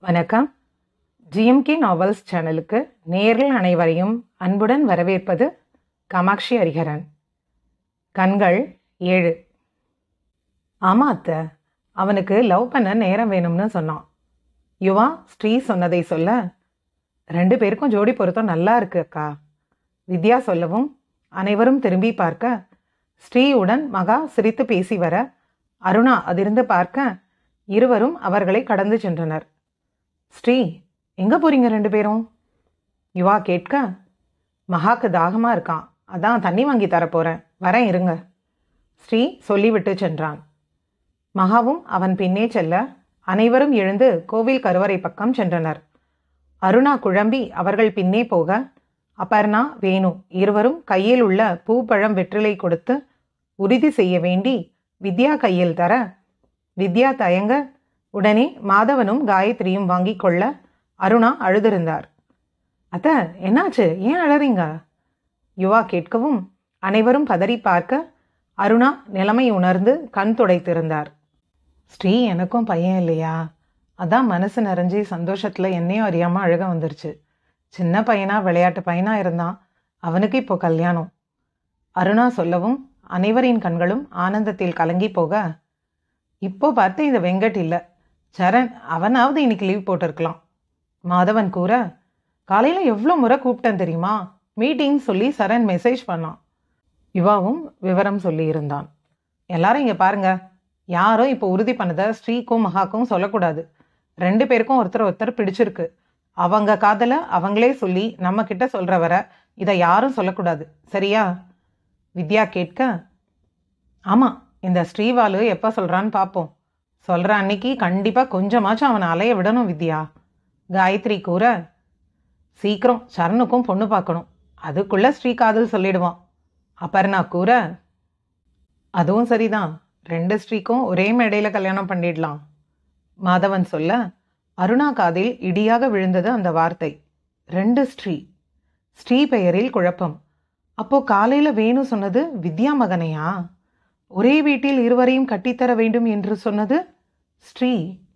வணக்கம் GMK novels சேனலுக்கு நேரில் அனைவரையும் அன்புடன் வரவேற்பது காமாட்சி ஹரிஹரன் கண்கள் ஏழு ஆமா அத்தை அவனுக்கு லவ் பண்ண நேரம் வேணும்னு சொன்னான் யுவா ஸ்ரீ சொன்னதை சொல்ல ரெண்டு பேருக்கும் ஜோடி பொருத்தம் நல்லா இருக்கு அக்கா வித்யா சொல்லவும் அனைவரும் திரும்பி பார்க்க ஸ்ரீயுடன் மகா சிரித்து பேசி வர அருணா அதிர்ந்து பார்க்க இருவரும் அவர்களை கடந்து சென்றனர் ஸ்ரீ எங்க போறீங்க ரெண்டு பேரும் யுவா கேட்க மகாக்கு தாகமா இருக்கான் அதான் தண்ணி வாங்கி தரப்போறேன் வரேன் இருங்க ஸ்ரீ சொல்லிவிட்டு சென்றான் மகாவும் அவன் பின்னே செல்ல அனைவரும் எழுந்து கோவில் கருவறை பக்கம் சென்றனர் அருணா குழம்பி அவர்கள் பின்னே போக அபர்ணா வேணு இருவரும் கையில் உள்ள பூப்பழம் வெற்றிலை கொடுத்து உறுதி செய்ய வேண்டி வித்யா கையில் தர வித்யா தயங்க உடனே மாதவனும் காயத்ரியும் வாங்கிக் கொள்ள அருணா அழுதிருந்தார் அத்த என்னாச்சு ஏன் அழறீங்க யுவா கேட்கவும் அனைவரும் பதறி பார்க்க அருணா நிலைமை உணர்ந்து கண் துடைத்திருந்தார் ஸ்ரீ எனக்கும் பையன் இல்லையா அதான் மனசு நிறைஞ்சி சந்தோஷத்தில் என்னையும் அறியாமல் அழுக வந்துருச்சு சின்ன பையனா விளையாட்டு பையனா இருந்தான் அவனுக்கு இப்போ கல்யாணம் அருணா சொல்லவும் அனைவரின் கண்களும் ஆனந்தத்தில் கலங்கி போக இப்போ பார்த்து இந்த வெங்கட் இல்லை சரண் அவனாவது இன்னைக்கு லீவ் போட்டிருக்கலாம் மாதவன் கூற காலையில் எவ்வளோ முறை கூப்பிட்டேன் தெரியுமா மீட்டிங் சொல்லி சரண் மெசேஜ் பண்ணான் யுவாவும் விவரம் சொல்லி இருந்தான் எல்லாரும் இங்கே பாருங்க யாரும் இப்போ உறுதி பண்ணதை ஸ்ரீக்கும் மகாக்கும் சொல்லக்கூடாது ரெண்டு பேருக்கும் ஒருத்தர் ஒருத்தர் பிடிச்சிருக்கு அவங்க காதலை அவங்களே சொல்லி நம்ம கிட்ட சொல்ற வர இதை யாரும் சொல்லக்கூடாது சரியா வித்யா கேட்க ஆமாம் இந்த ஸ்ரீவாலு எப்போ சொல்கிறான்னு பார்ப்போம் சொல்கிற அன்னைக்கு கண்டிப்பாக கொஞ்சமாச்சும் அவனை அலைய விடணும் வித்யா காயத்ரி கூற சீக்கிரம் சரணுக்கும் பொண்ணு பார்க்கணும் அதுக்குள்ள ஸ்ரீ காதல் சொல்லிடுவான் அபர்ணா கூற அதுவும் சரிதான் ரெண்டு ஸ்ரீக்கும் ஒரே மேடையில் கல்யாணம் பண்ணிடலாம் மாதவன் சொல்ல அருணா காதில் இடியாக விழுந்தது அந்த வார்த்தை ரெண்டு ஸ்ரீ ஸ்ரீ பெயரில் குழப்பம் அப்போ காலையில வேணு சொன்னது வித்யா மகனையா ஒரே வீட்டில் இருவரையும் கட்டித்தர வேண்டும் என்று சொன்னது ஸ்ரீ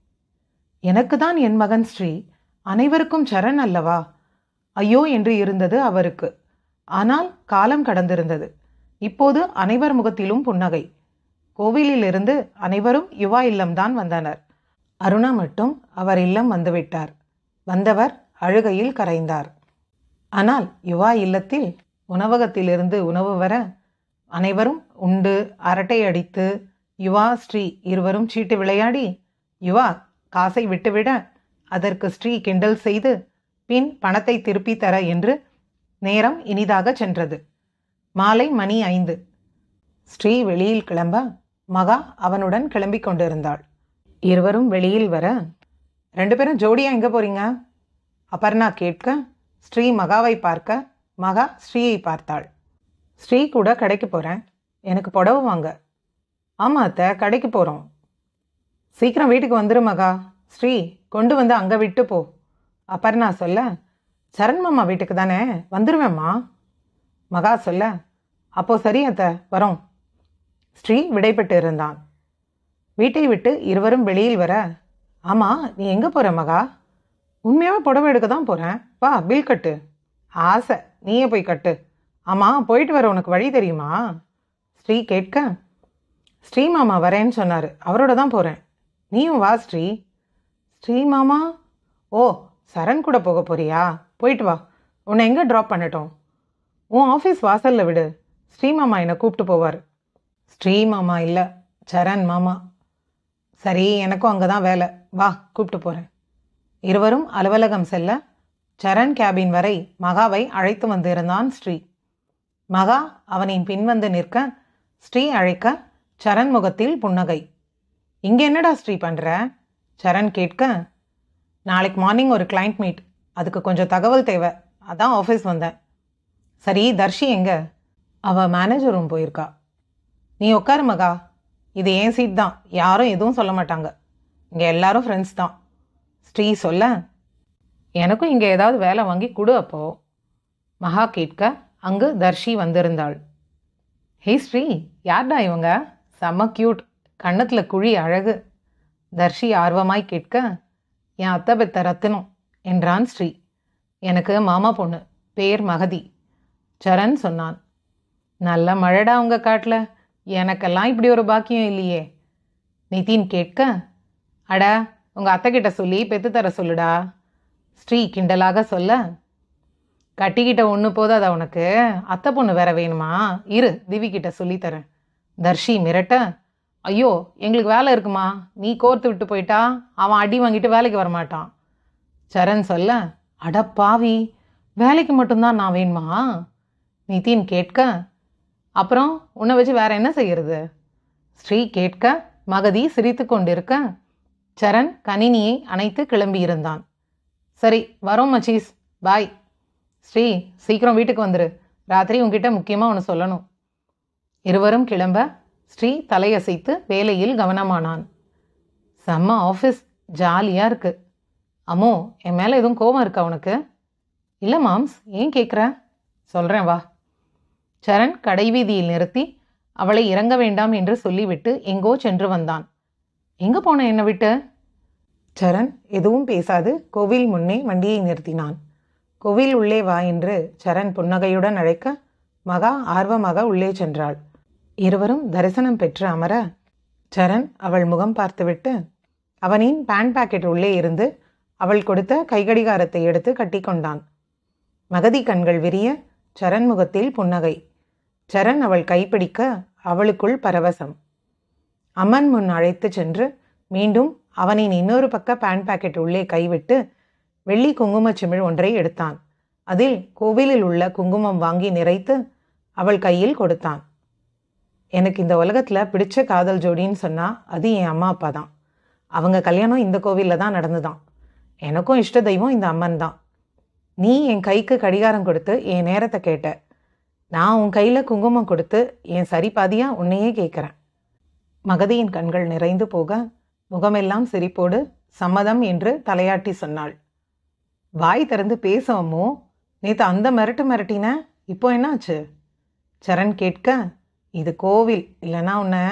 எனக்கு தான் என் மகன் ஸ்ரீ அனைவருக்கும் சரண் அல்லவா ஐயோ என்று இருந்தது அவருக்கு ஆனால் காலம் கடந்திருந்தது இப்போது அனைவர் முகத்திலும் புன்னகை கோவிலிலிருந்து அனைவரும் யுவா இல்லம்தான் வந்தனர் அருணா மட்டும் அவர் இல்லம் வந்துவிட்டார் வந்தவர் அழுகையில் கரைந்தார் ஆனால் யுவா இல்லத்தில் உணவகத்திலிருந்து உணவு வர அனைவரும் உண்டு அரட்டை அடித்து யுவா ஸ்ரீ இருவரும் சீட்டு விளையாடி யுவா காசை விட்டுவிட அதற்கு ஸ்ரீ கிண்டல் செய்து பின் பணத்தை திருப்பி தர என்று நேரம் இனிதாக சென்றது மாலை மணி ஐந்து ஸ்ரீ வெளியில் கிளம்ப மகா அவனுடன் கிளம்பிக் கொண்டிருந்தாள் இருவரும் வெளியில் வர ரெண்டு பேரும் ஜோடியா எங்க போறீங்க அபர்ணா கேட்க ஸ்ரீ மகாவை பார்க்க மகா ஸ்ரீயை பார்த்தாள் ஸ்ரீ கூட கடைக்கு போகிறேன் எனக்கு புடவை வாங்க ஆமாம் அத்தை கடைக்கு போகிறோம் சீக்கிரம் வீட்டுக்கு வந்துரு மகா ஸ்ரீ கொண்டு வந்து அங்கே விட்டு போ அபர்ணா சொல்ல சரண் மாமா வீட்டுக்கு தானே வந்துருவேம்மா மகா சொல்ல அப்போ சரி அத்தை வரோம் ஸ்ரீ விடைபெற்று இருந்தான் வீட்டை விட்டு இருவரும் வெளியில் வர ஆமாம் நீ எங்கே போகிற மகா உண்மையாகவே புடவை எடுக்க தான் போகிறேன் வா பில் கட்டு ஆசை நீயே போய் கட்டு ஆமாம் போயிட்டு வர உனக்கு வழி தெரியுமா ஸ்ரீ கேட்க ஸ்ரீ மாமா வரேன்னு சொன்னார் அவரோட தான் போகிறேன் நீயும் வா ஸ்ரீ ஸ்ரீ மாமா ஓ சரண் கூட போக போறியா போயிட்டு வா உன்னை எங்கே ட்ராப் பண்ணட்டும் உன் ஆஃபீஸ் வாசலில் விடு ஸ்ரீ மாமா என்னை கூப்பிட்டு போவார் ஸ்ரீ மாமா இல்லை சரண் மாமா சரி எனக்கும் அங்கே தான் வேலை வா கூப்பிட்டு போகிறேன் இருவரும் அலுவலகம் செல்ல சரண் கேபின் வரை மகாவை அழைத்து வந்திருந்தான் ஸ்ரீ மகா அவனின் பின்வந்து நிற்க ஸ்ரீ அழைக்க சரண் முகத்தில் புன்னகை இங்கே என்னடா ஸ்ரீ பண்ணுற சரண் கேட்க நாளைக்கு மார்னிங் ஒரு கிளைண்ட் மீட் அதுக்கு கொஞ்சம் தகவல் தேவை அதான் ஆஃபீஸ் வந்தேன் சரி தர்ஷி எங்க அவ மேனேஜர் ரூம் போயிருக்கா நீ உட்காரு மகா இது என் சீட் தான் யாரும் எதுவும் சொல்ல மாட்டாங்க இங்கே எல்லாரும் ஃப்ரெண்ட்ஸ் தான் ஸ்ரீ சொல்ல எனக்கும் இங்கே ஏதாவது வேலை வாங்கி கொடு அப்போ மகா கேட்க அங்கு தர்ஷி வந்திருந்தாள் ஹே ஸ்ரீ யார்டா இவங்க செம்ம கியூட் கன்னத்தில் குழி அழகு தர்ஷி ஆர்வமாய் கேட்க என் அத்தை பெத்த ரத்தினம் என்றான் ஸ்ரீ எனக்கு மாமா பொண்ணு பேர் மகதி சரண் சொன்னான் நல்ல மழைடா உங்க காட்டில் எனக்கெல்லாம் இப்படி ஒரு பாக்கியம் இல்லையே நிதின் கேட்க அட உங்க அத்தை கிட்ட சொல்லி பெத்து தர சொல்லுடா ஸ்ரீ கிண்டலாக சொல்ல கட்டிக்கிட்ட ஒன்று போதாதா உனக்கு அத்தை பொண்ணு வேற வேணுமா இரு திவி கிட்ட சொல்லித்தரேன் தர்ஷி மிரட்ட ஐயோ எங்களுக்கு வேலை இருக்குமா நீ கோர்த்து விட்டு போயிட்டா அவன் அடி வாங்கிட்டு வேலைக்கு வரமாட்டான் சரண் சொல்ல அட பாவி வேலைக்கு மட்டும்தான் நான் வேணுமா நிதின் கேட்க அப்புறம் உன்னை வச்சு வேற என்ன செய்யறது ஸ்ரீ கேட்க மகதி சிரித்து கொண்டிருக்க சரண் கணினியை அணைத்து கிளம்பியிருந்தான் சரி வரோம் மச்சீஸ் பாய் ஸ்ரீ சீக்கிரம் வீட்டுக்கு வந்துரு ராத்திரி உன்கிட்ட முக்கியமாக ஒன்று சொல்லணும் இருவரும் கிளம்ப ஸ்ரீ தலையசைத்து வேலையில் கவனமானான் செம்ம ஆஃபீஸ் ஜாலியாக இருக்கு அம்மோ என் மேலே எதுவும் கோபம் இருக்கா உனக்கு இல்லை மாம்ஸ் ஏன் கேட்குற சொல்கிறேன் வா சரண் கடைவீதியில் நிறுத்தி அவளை இறங்க வேண்டாம் என்று சொல்லிவிட்டு எங்கோ சென்று வந்தான் எங்கே போன என்னை விட்டு சரண் எதுவும் பேசாது கோவில் முன்னே வண்டியை நிறுத்தினான் கோவில் உள்ளே வா என்று சரண் புன்னகையுடன் அழைக்க மகா ஆர்வமாக உள்ளே சென்றாள் இருவரும் தரிசனம் பெற்று அமர சரண் அவள் முகம் பார்த்துவிட்டு அவனின் பேண்ட் பாக்கெட் உள்ளே இருந்து அவள் கொடுத்த கைகடிகாரத்தை எடுத்து கட்டிக்கொண்டான் மகதி கண்கள் விரிய சரண் முகத்தில் புன்னகை சரண் அவள் கைப்பிடிக்க அவளுக்குள் பரவசம் அம்மன் முன் அழைத்து சென்று மீண்டும் அவனின் இன்னொரு பக்க பேண்ட் பாக்கெட் உள்ளே கைவிட்டு வெள்ளி குங்குமச் சிமிழ் ஒன்றை எடுத்தான் அதில் கோவிலில் உள்ள குங்குமம் வாங்கி நிறைத்து அவள் கையில் கொடுத்தான் எனக்கு இந்த உலகத்தில் பிடிச்ச காதல் ஜோடின்னு சொன்னால் அது என் அம்மா அப்பா தான் அவங்க கல்யாணம் இந்த கோவிலில் தான் நடந்துதான் எனக்கும் இஷ்ட தெய்வம் இந்த அம்மன் தான் நீ என் கைக்கு கடிகாரம் கொடுத்து என் நேரத்தை கேட்ட நான் உன் கையில் குங்குமம் கொடுத்து என் சரி பாதியாக உன்னையே கேட்குறேன் மகதியின் கண்கள் நிறைந்து போக முகமெல்லாம் சிரிப்போடு சம்மதம் என்று தலையாட்டி சொன்னாள் வாய் திறந்து பேசவமோ நேற்று அந்த மிரட்டு மிரட்டின இப்போ என்னாச்சு சரண் கேட்க இது கோவில் இல்லைன்னா உன்னை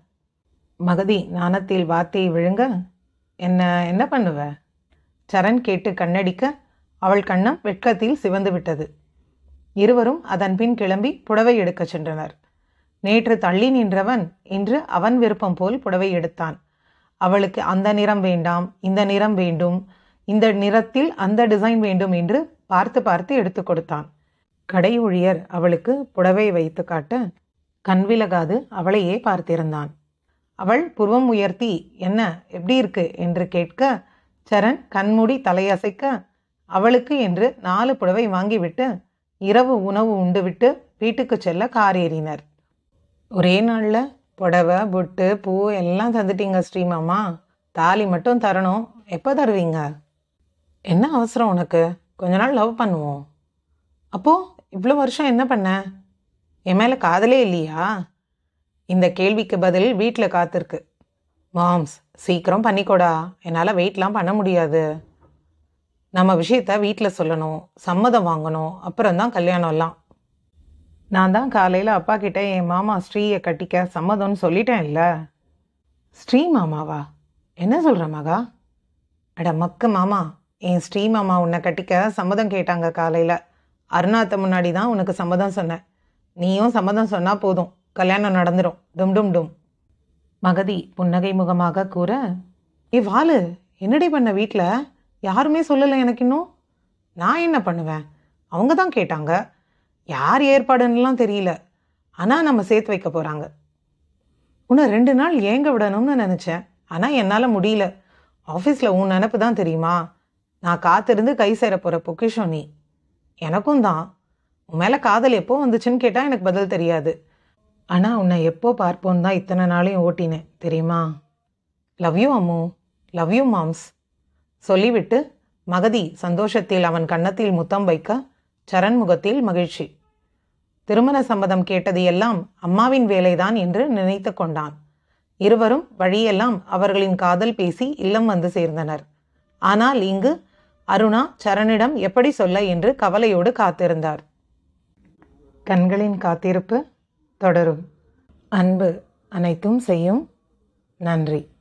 மகதி நாணத்தில் வார்த்தையை விழுங்க என்ன என்ன பண்ணுவ சரண் கேட்டு கண்ணடிக்க அவள் கண்ணம் வெட்கத்தில் சிவந்து விட்டது இருவரும் அதன் பின் கிளம்பி புடவை எடுக்கச் சென்றனர் நேற்று தள்ளி நின்றவன் இன்று அவன் விருப்பம் போல் புடவை எடுத்தான் அவளுக்கு அந்த நிறம் வேண்டாம் இந்த நிறம் வேண்டும் இந்த நிறத்தில் அந்த டிசைன் வேண்டும் என்று பார்த்து பார்த்து எடுத்து கொடுத்தான் கடை ஊழியர் அவளுக்கு புடவை வைத்து காட்ட கண்விலகாது அவளையே பார்த்திருந்தான் அவள் புருவம் உயர்த்தி என்ன எப்படி இருக்கு என்று கேட்க சரண் கண்மூடி தலையசைக்க அவளுக்கு என்று நாலு புடவை வாங்கிவிட்டு இரவு உணவு உண்டுவிட்டு வீட்டுக்கு செல்ல கார் ஏறினர் ஒரே நாளில் புடவை பொட்டு பூ எல்லாம் தந்துட்டீங்க ஸ்ரீமாமா தாலி மட்டும் தரணும் எப்போ தருவீங்க என்ன அவசரம் உனக்கு கொஞ்ச நாள் லவ் பண்ணுவோம் அப்போது இவ்வளோ வருஷம் என்ன பண்ண என் மேலே காதலே இல்லையா இந்த கேள்விக்கு பதில் வீட்டில் காத்திருக்கு மாம்ஸ் சீக்கிரம் பண்ணிக்கோடா என்னால் வெயிட்லாம் பண்ண முடியாது நம்ம விஷயத்த வீட்டில் சொல்லணும் சம்மதம் வாங்கணும் அப்புறம்தான் கல்யாணம்லாம் நான் தான் காலையில் அப்பா கிட்ட என் மாமா ஸ்ரீயை கட்டிக்க சம்மதம்னு சொல்லிட்டேன் இல்லை ஸ்ரீ மாமாவா என்ன சொல்கிற மகா அட மக்கு மாமா என் ஸ்ரீ மாமா உன்னை கட்டிக்க சம்மதம் கேட்டாங்க காலையில் அருணாத்த முன்னாடி தான் உனக்கு சம்மதம் சொன்னேன் நீயும் சம்மதம் சொன்னால் போதும் கல்யாணம் நடந்துடும் டும் டும் டும் மகதி புன்னகை முகமாக கூற ஏ வாலு என்னடி பண்ண வீட்டில் யாருமே சொல்லலை எனக்கு இன்னும் நான் என்ன பண்ணுவேன் அவங்க தான் கேட்டாங்க யார் ஏற்பாடுன்னுலாம் தெரியல ஆனால் நம்ம சேர்த்து வைக்க போகிறாங்க உன்னை ரெண்டு நாள் ஏங்க விடணும்னு நினச்சேன் ஆனால் என்னால் முடியல ஆஃபீஸில் உன் நினப்பு தான் தெரியுமா நான் காத்திருந்து கை சேர போகிற பொக்கிஷம் நீ எனக்கும் தான் உன் மேலே காதல் எப்போ வந்துச்சுன்னு கேட்டால் எனக்கு பதில் தெரியாது ஆனால் உன்னை எப்போ பார்ப்போன்னு தான் இத்தனை நாளையும் ஓட்டினேன் தெரியுமா love you Ammu love you moms சொல்லிவிட்டு மகதி சந்தோஷத்தில் அவன் கன்னத்தில் முத்தம் வைக்க சரண் முகத்தில் மகிழ்ச்சி திருமண சம்மதம் கேட்டது எல்லாம் அம்மாவின் வேலைதான் என்று நினைத்து கொண்டான் இருவரும் வழியெல்லாம் அவர்களின் காதல் பேசி இல்லம் வந்து சேர்ந்தனர் ஆனால் இங்கு அருணா சரணிடம் எப்படி சொல்ல என்று கவலையோடு காத்திருந்தார் கண்களின் காத்திருப்பு தொடரும் அன்பு அனைத்தும் செய்யும் நன்றி